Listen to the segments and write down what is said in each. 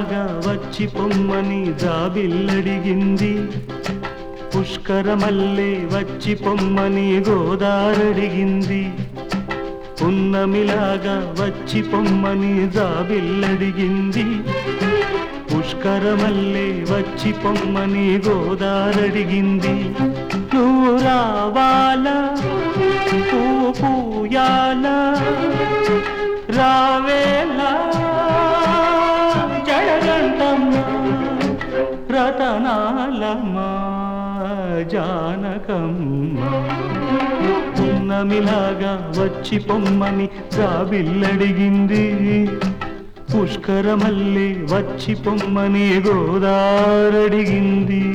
పున్నమిలాగా వచ్చి పొమ్మని జాబిల్లడిగింది పుష్కరమల్లే వచ్చి పొమ్మని గోదారడిగింది పున్నమిలాగా వచ్చి పొమ్మని జాబిల్లడిగింది పుష్కరమల్లే వచ్చి పొమ్మని గోదారడిగింది నువ్వు రావాలా పువ్వు పూయాలా రావేలా జడగంటమ్మ రతనాలమ్మా జానకమ్మ పున్నమిలాగా వచ్చి పొమ్మని జాబిల్లడిగింది పుష్కరమల్లి వచ్చి పొమ్మని గోదారడిగింది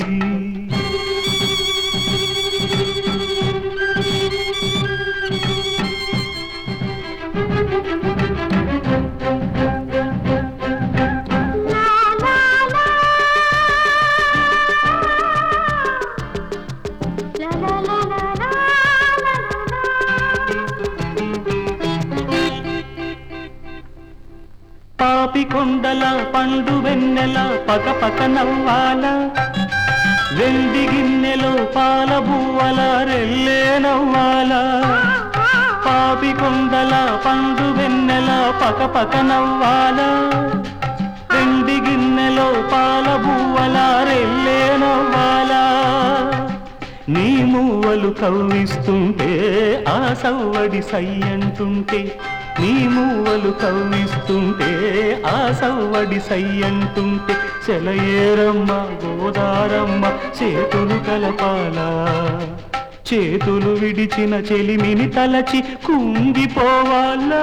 పాపి కొండల పండు వెన్నెల పక పక నవ్వాల వెండి గిన్నెలో పాల బువ్వల రెల్లే నవ్వాల పాపి కొండల పండు వెన్నెల పక పక నవ్వాల వెండి గిన్నెలో పాల బువ్వల రెల్లే నవ్వాల నీ మూవలు కవ్విస్తుంటే ఆ సవ్వడి సై అంటుంటే నీ మూవలు కవ్విస్తుంటే ఆ సవ్వడి సై అంటుంటే సెలయేరమ్మ గోదారమ్మ చేతులు కలపాలా చేతులు విడిచిన చెలిమిని తలచి కుంగిపోవాలా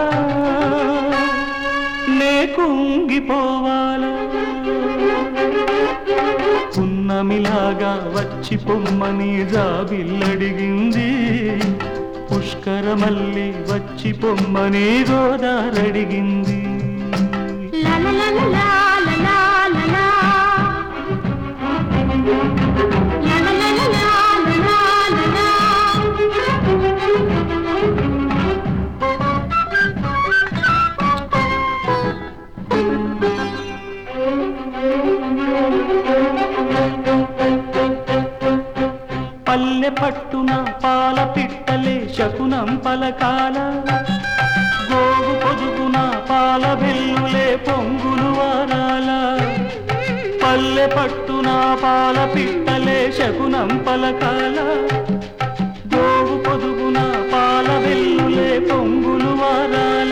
నే కుంగిపోవాలా పున్నమిలాగా వచ్చి పొమ్మని జాబిల్లడిగింది పుష్కరమల్లి వచ్చి పొమ్మని గోదారడిగింది పల్లె పట్టున పాల పిట్టలే శకునం పలకాల గోగు పొదుగున పాల బెల్లులే పొంగులు వారాల పల్లె పట్టున పాల పిట్టలే శకునం పలకాల గోగు పొదుగున పాల బెల్లులే పొంగులు వారాల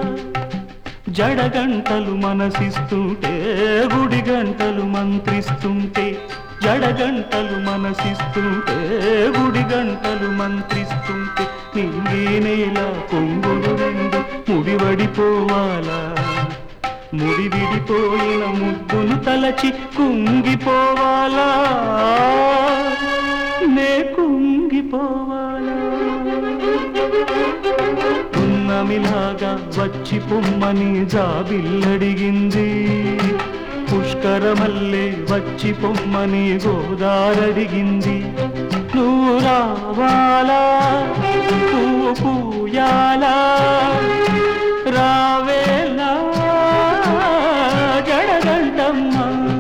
జడగంటలు మనసిస్తుంటే గుడి గంటలు మంత్రిస్తుంటే జడగంటలు మనసిస్తుంటే గుడి గంటలు మంత్రిస్తుంటే నింగి నేల కొంగులు రెండు ముడివడిపోవాలా ముడి విడిపోయిన ముద్దును తలచి కుంగిపోవాలా నే కుంగిపోవాలా పున్నమిలాగా వచ్చి పొమ్మని జాబిల్లడిగింది పుష్కరమల్లే వచ్చి పొమ్మని గోదారడిగింది నువ్వు రావాలా పువ్వు పూయాలా రావేలా జడగంటమ్మ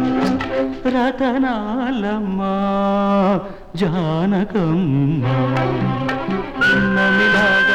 రతనాలమ్మ జానకమ్మ పున్నమిలాగా